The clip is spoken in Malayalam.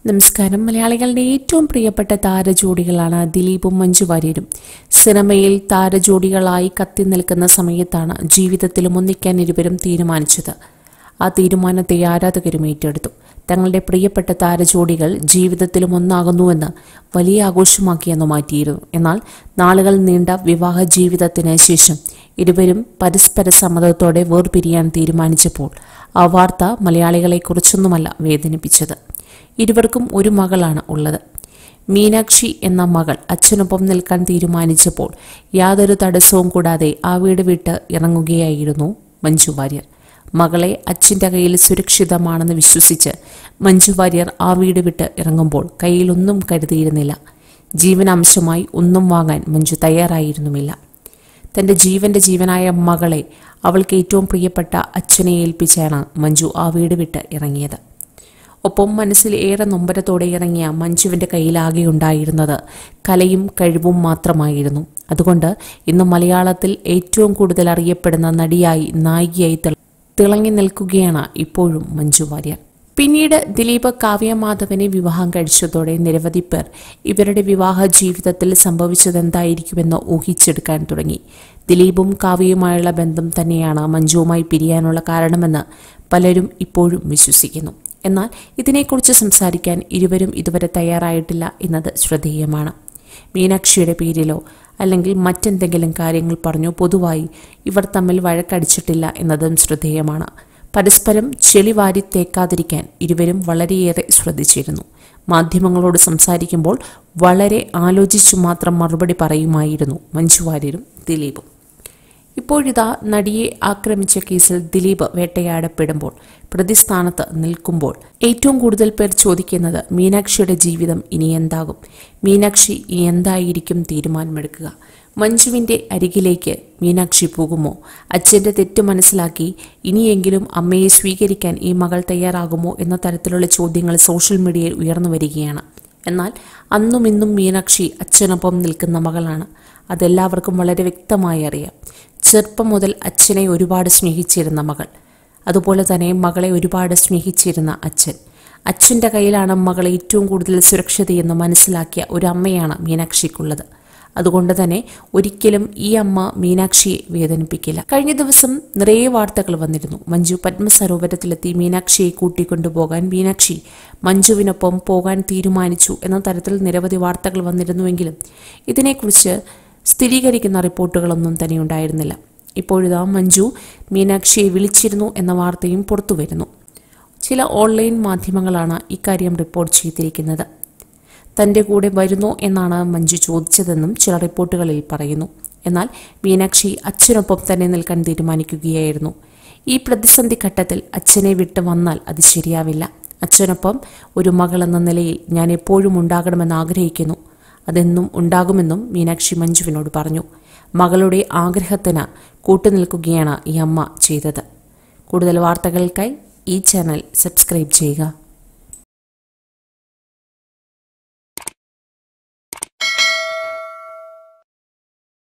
നമസ്കാരം മലയാളികളുടെ ഏറ്റവും പ്രിയപ്പെട്ട താരജോഡികളാണ് ദിലീപും മഞ്ജു വാര്യരും സിനിമയിൽ താരജോഡികളായി കത്തി നിൽക്കുന്ന സമയത്താണ് ജീവിതത്തിലും ഒന്നിക്കാൻ ഇരുവരും തീരുമാനിച്ചത് ആ തീരുമാനത്തെ ആരാധകരും ഏറ്റെടുത്തു തങ്ങളുടെ പ്രിയപ്പെട്ട താരജോഡികൾ ജീവിതത്തിലും ഒന്നാകുന്നുവെന്ന് വലിയ ആഘോഷമാക്കിയെന്ന് മാറ്റിയിരുന്നു എന്നാൽ നാളുകൾ നീണ്ട വിവാഹ ജീവിതത്തിന് ശേഷം ഇരുവരും പരസ്പര സമ്മതത്തോടെ വേർപിരിയാൻ തീരുമാനിച്ചപ്പോൾ ആ വാർത്ത മലയാളികളെ കുറിച്ചൊന്നുമല്ല വേദനിപ്പിച്ചത് ഇരുവർക്കും ഒരു മകളാണ് ഉള്ളത് മീനാക്ഷി എന്ന മകൾ അച്ഛനൊപ്പം നിൽക്കാൻ തീരുമാനിച്ചപ്പോൾ യാതൊരു തടസ്സവും കൂടാതെ ആ വീട് വിട്ട് ഇറങ്ങുകയായിരുന്നു മഞ്ജു വാര്യർ മകളെ അച്ഛൻ്റെ കയ്യിൽ സുരക്ഷിതമാണെന്ന് വിശ്വസിച്ച് മഞ്ജു വാര്യർ ആ വീട് വിട്ട് ഇറങ്ങുമ്പോൾ കയ്യിലൊന്നും കരുതിയിരുന്നില്ല ജീവനാംശമായി ഒന്നും വാങ്ങാൻ മഞ്ജു തയ്യാറായിരുന്നുമില്ല തന്റെ ജീവന്റെ ജീവനായ മകളെ അവൾക്ക് ഏറ്റവും പ്രിയപ്പെട്ട അച്ഛനെ ഏൽപ്പിച്ചാണ് മഞ്ജു ആ വീട് വിട്ട് ഇറങ്ങിയത് ഒപ്പം മനസ്സിൽ ഏറെ നൊമ്പരത്തോടെ ഇറങ്ങിയ മഞ്ജുവിന്റെ കയ്യിലാകെ ഉണ്ടായിരുന്നത് കലയും കഴിവും മാത്രമായിരുന്നു അതുകൊണ്ട് ഇന്ന് മലയാളത്തിൽ ഏറ്റവും കൂടുതൽ അറിയപ്പെടുന്ന നടിയായി നായികയായി തിള- തിളങ്ങി നിൽക്കുകയാണ് ഇപ്പോഴും മഞ്ജു വാര്യർ പിന്നീട് ദിലീപ് കാവ്യ മാധവനെ വിവാഹം കഴിച്ചതോടെ നിരവധി പേർ ഇവരുടെ വിവാഹ ജീവിതത്തിൽ സംഭവിച്ചതെന്തായിരിക്കുമെന്ന് ഊഹിച്ചെടുക്കാൻ തുടങ്ങി ദിലീപും കാവ്യയുമായുള്ള ബന്ധം തന്നെയാണ് മഞ്ജുവുമായി പിരിയാനുള്ള കാരണമെന്ന് പലരും ഇപ്പോഴും വിശ്വസിക്കുന്നു എന്നാൽ ഇതിനെക്കുറിച്ച് സംസാരിക്കാൻ ഇരുവരും ഇതുവരെ തയ്യാറായിട്ടില്ല എന്നത് ശ്രദ്ധേയമാണ് മീനാക്ഷിയുടെ പേരിലോ അല്ലെങ്കിൽ മറ്റെന്തെങ്കിലും കാര്യങ്ങൾ പറഞ്ഞോ പൊതുവായി ഇവർ തമ്മിൽ വഴക്കടിച്ചിട്ടില്ല എന്നതും ശ്രദ്ധേയമാണ് പരസ്പരം ചെളി വാരി തേക്കാതിരിക്കാൻ ഇരുവരും വളരെയേറെ ശ്രദ്ധിച്ചിരുന്നു മാധ്യമങ്ങളോട് സംസാരിക്കുമ്പോൾ വളരെ ആലോചിച്ചു മാത്രം മറുപടി പറയുമായിരുന്നു മഞ്ജു വാര്യരും ദിലീപും ഇപ്പോഴിതാ നടിയെ ആക്രമിച്ച കേസിൽ ദിലീപ് വേട്ടയാടപ്പെടുമ്പോൾ പ്രതിസ്ഥാനത്ത് നിൽക്കുമ്പോൾ ഏറ്റവും കൂടുതൽ പേർ ചോദിക്കുന്നത് മീനാക്ഷിയുടെ ജീവിതം ഇനി എന്താകും മീനാക്ഷി ഇനി എന്തായിരിക്കും തീരുമാനമെടുക്കുക മഞ്ജുവിന്റെ അരികിലേക്ക് മീനാക്ഷി പോകുമോ അച്ഛന്റെ തെറ്റ് മനസ്സിലാക്കി ഇനിയെങ്കിലും അമ്മയെ സ്വീകരിക്കാൻ ഈ മകൾ തയ്യാറാകുമോ എന്ന തരത്തിലുള്ള ചോദ്യങ്ങൾ സോഷ്യൽ മീഡിയയിൽ ഉയർന്നു വരികയാണ് എന്നാൽ അന്നും ഇന്നും മീനാക്ഷി അച്ഛനൊപ്പം നിൽക്കുന്ന മകളാണ് അതെല്ലാവർക്കും വളരെ വ്യക്തമായി അറിയാം ചെറുപ്പം മുതൽ അച്ഛനെ ഒരുപാട് സ്നേഹിച്ചിരുന്ന മകൾ അതുപോലെ തന്നെ മകളെ ഒരുപാട് സ്നേഹിച്ചിരുന്ന അച്ഛൻ അച്ഛൻ്റെ കയ്യിലാണ് മകൾ ഏറ്റവും കൂടുതൽ സുരക്ഷിതയെന്ന് മനസ്സിലാക്കിയ ഒരു അമ്മയാണ് മീനാക്ഷിക്കുള്ളത് അതുകൊണ്ട് തന്നെ ഒരിക്കലും ഈ അമ്മ മീനാക്ഷിയെ വേദനിപ്പിക്കില്ല കഴിഞ്ഞ ദിവസം നിറയെ വാർത്തകൾ വന്നിരുന്നു മഞ്ജു പത്മസരോവരത്തിലെത്തി മീനാക്ഷിയെ കൂട്ടിക്കൊണ്ടുപോകാൻ മീനാക്ഷി മഞ്ജുവിനൊപ്പം പോകാൻ തീരുമാനിച്ചു എന്ന തരത്തിൽ നിരവധി വാർത്തകൾ വന്നിരുന്നുവെങ്കിലും ഇതിനെക്കുറിച്ച് സ്ഥിരീകരിക്കുന്ന റിപ്പോർട്ടുകളൊന്നും തന്നെ ഉണ്ടായിരുന്നില്ല ഇപ്പോഴിതാ മഞ്ജു മീനാക്ഷിയെ വിളിച്ചിരുന്നു എന്ന വാർത്തയും പുറത്തുവരുന്നു ചില ഓൺലൈൻ മാധ്യമങ്ങളാണ് ഇക്കാര്യം റിപ്പോർട്ട് ചെയ്തിരിക്കുന്നത് തന്റെ കൂടെ വരുന്നോ എന്നാണ് മഞ്ജു ചോദിച്ചതെന്നും ചില റിപ്പോർട്ടുകളിൽ പറയുന്നു എന്നാൽ മീനാക്ഷി അച്ഛനൊപ്പം തന്നെ നിൽക്കാൻ തീരുമാനിക്കുകയായിരുന്നു ഈ പ്രതിസന്ധി ഘട്ടത്തിൽ അച്ഛനെ വിട്ട് വന്നാൽ അത് ശരിയാവില്ല അച്ഛനൊപ്പം ഒരു മകൾ എന്ന നിലയിൽ ഞാൻ എപ്പോഴും ഉണ്ടാകണമെന്ന് ആഗ്രഹിക്കുന്നു അതെന്നും ഉണ്ടാകുമെന്നും മീനാക്ഷി മഞ്ജുവിനോട് പറഞ്ഞു മകളുടെ ആഗ്രഹത്തിന് കൂട്ടുനിൽക്കുകയാണ് ഈ അമ്മ ചെയ്തത് കൂടുതൽ വാർത്തകൾക്കായി ഈ ചാനൽ സബ്സ്ക്രൈബ് ചെയ്യുക